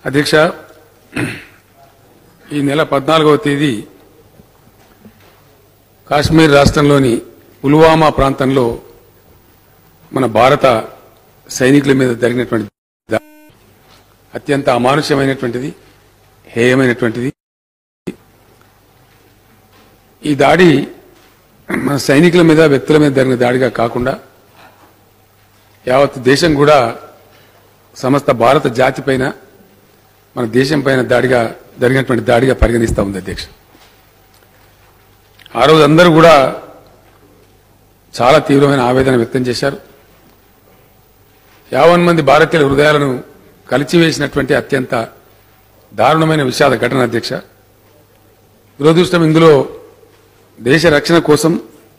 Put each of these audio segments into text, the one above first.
అధ్యక్ష ఈ నెల పద్నాలుగవ తేదీ కాశ్మీర్ రాష్ట్రంలోని పుల్వామా ప్రాంతంలో మన భారత సైనికుల మీద జరిగినటువంటి దా- అత్యంత అమానుష్యమైనటువంటిది హేయమైనటువంటిది ఈ దాడి మన సైనికుల మీద వ్యక్తుల మీద జరిగిన దాడిగా కాకుండా యావత్ దేశం కూడా సమస్త భారత జాతి పైన మన దేశం పైన దాడిగా జరిగినటువంటి దాడిగా పరిగణిస్తా ఉంది అధ్యక్ష ఆ రోజు అందరూ కూడా చాలా తీవ్రమైన ఆవేదన వ్యక్తం చేశారు యావన్ మంది భారతీయుల హృదయాలను కలిచివేసినటువంటి అత్యంత దారుణమైన విషాద ఘటన అధ్యక్ష దురదృష్టం ఇందులో దేశ రక్షణ కోసం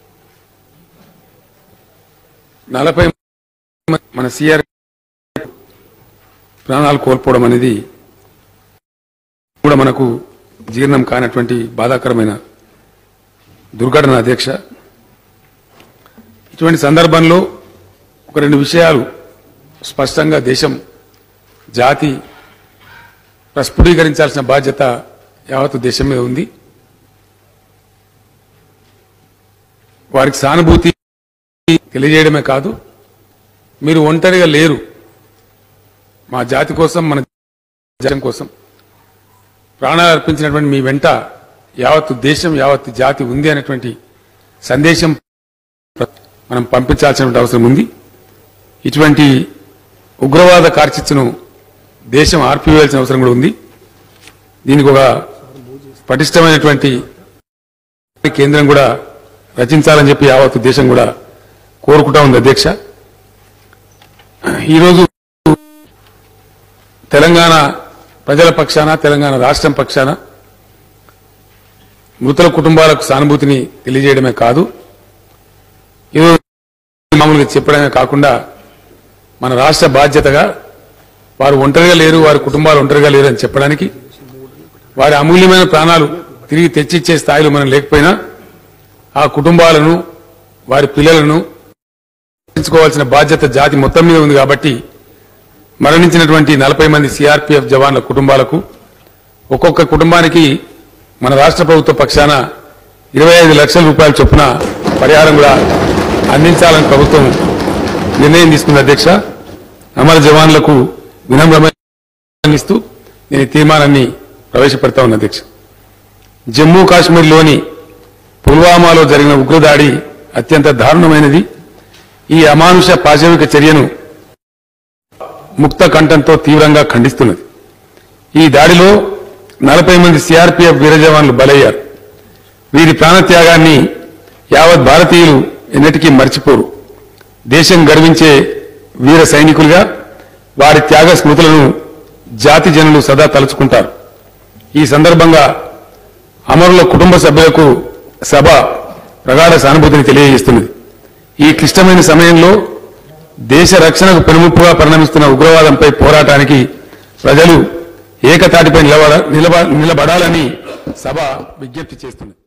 నలభై మన సిఆర్ ప్రాణాలు కోల్పోవడం అనేది కూడా మనకు జీర్ణం కానటువంటి బాధాకరమైన దుర్ఘటన అధ్యక్ష ఇటువంటి సందర్భంలో ఒక రెండు విషయాలు స్పష్టంగా దేశం జాతి ప్రస్ఫుటీకరించాల్సిన బాధ్యత యావత్తు దేశం మీద ఉంది వారికి సానుభూతి తెలియజేయడమే కాదు మీరు ఒంటరిగా లేరు మా జాతి కోసం మన దేశం కోసం ప్రాణాలు అర్పించినటువంటి మీ వెంట యావత్తు దేశం యావత్తు జాతి ఉంది అనేటువంటి సందేశం మనం పంపించాల్సినటువంటి అవసరం ఉంది ఇటువంటి ఉగ్రవాద కార్చిచ్చును దేశం ఆర్పివేయాల్సిన అవసరం కూడా ఉంది దీనికి ఒక పటిష్టమైనటువంటి కేంద్రం కూడా రచించాలని చెప్పి యావత్తు దేశం కూడా కోరుకుంటా ఉంది అధ్యక్ష ఈరోజు తెలంగాణ ప్రజల పక్షాన తెలంగాణ రాష్ట్రం పక్షాన మృతుల కుటుంబాలకు సానుభూతిని తెలియజేయడమే కాదు ఏదో మామూలుగా చెప్పడమే కాకుండా మన రాష్ట్ర బాధ్యతగా వారు ఒంటరిగా లేరు వారి కుటుంబాలు ఒంటరిగా లేరు అని చెప్పడానికి వారి అమూల్యమైన ప్రాణాలు తిరిగి తెచ్చిచ్చే స్థాయిలో మనం లేకపోయినా ఆ కుటుంబాలను వారి పిల్లలను రక్షించుకోవాల్సిన బాధ్యత జాతి మొత్తం మీద ఉంది కాబట్టి మరణించినటువంటి నలభై మంది సిఆర్పీఎఫ్ జవాన్ల కుటుంబాలకు ఒక్కొక్క కుటుంబానికి మన రాష్ట్ర ప్రభుత్వ పక్షాన ఇరవై ఐదు లక్షల రూపాయల చొప్పున పరిహారం కూడా అందించాలని ప్రభుత్వం నిర్ణయం తీసుకుంది అధ్యక్ష అమర జవాన్లకు వినమ్రమైన ఇస్తూ నేను ఈ తీర్మానాన్ని ప్రవేశపెడతా ఉన్న అధ్యక్ష జమ్మూ కాశ్మీర్లోని పుల్వామాలో జరిగిన ఉగ్రదాడి అత్యంత దారుణమైనది ఈ అమానుష పాశవిక చర్యను ముక్త కంఠంతో తీవ్రంగా ఖండిస్తున్నది ఈ దాడిలో నలభై మంది సిఆర్పీఎఫ్ వీర జవాన్లు బలయ్యారు వీరి ప్రాణత్యాగాన్ని యావత్ భారతీయులు ఎన్నటికీ మర్చిపోరు దేశం గర్వించే వీర సైనికులుగా వారి త్యాగ స్మృతులను జాతి జనులు సదా తలుచుకుంటారు ఈ సందర్భంగా అమరుల కుటుంబ సభ్యులకు సభ ప్రగాఢ సానుభూతిని తెలియజేస్తున్నది ఈ క్లిష్టమైన సమయంలో దేశ రక్షణకు పెనుముప్పుగా పరిణమిస్తున్న ఉగ్రవాదంపై పోరాటానికి ప్రజలు ఏకతాటిపై నిలబడ నిలబ- నిలబడాలని సభ విజ్ఞప్తి చేస్తున్నది